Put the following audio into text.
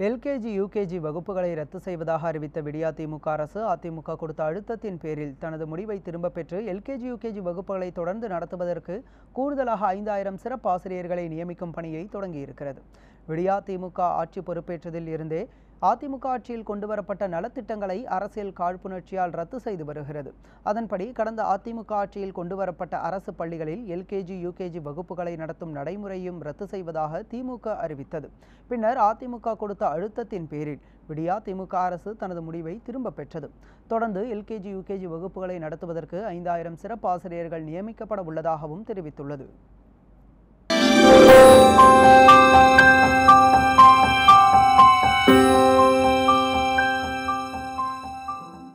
LKG UKG வகுப்புகளை ரத்து செய்வதாக அறிவித்த விடியா திமுக அரசு அதிமுக கொடுத்த அழுத்தத்தின் பேரில் தனது முடிவை திரும்பப் பெற்று எல்கேஜி யூகேஜி வகுப்புகளை தொடர்ந்து நடத்துவதற்கு கூடுதலாக ஐந்தாயிரம் சிறப்பு ஆசிரியர்களை நியமிக்கும் பணியை தொடங்கியிருக்கிறது விடியா திமுக ஆட்சி பொறுப்பேற்றதில் இருந்தே அதிமுக ஆட்சியில் கொண்டுவரப்பட்ட நலத்திட்டங்களை அரசியல் காழ்ப்புணர்ச்சியால் ரத்து செய்து வருகிறது அதன்படி கடந்த அதிமுக ஆட்சியில் கொண்டுவரப்பட்ட அரசு பள்ளிகளில் எல்கேஜி யூகேஜி வகுப்புகளை நடத்தும் நடைமுறையும் ரத்து செய்வதாக திமுக அறிவித்தது பின்னர் அதிமுக கொடுத்த அழுத்தத்தின் பேரில் விடியா திமுக அரசு தனது முடிவை திரும்ப பெற்றது தொடர்ந்து எல்கேஜி யூகேஜி வகுப்புகளை நடத்துவதற்கு ஐந்தாயிரம் சிறப்பு ஆசிரியர்கள் நியமிக்கப்பட உள்ளதாகவும் தெரிவித்துள்ளது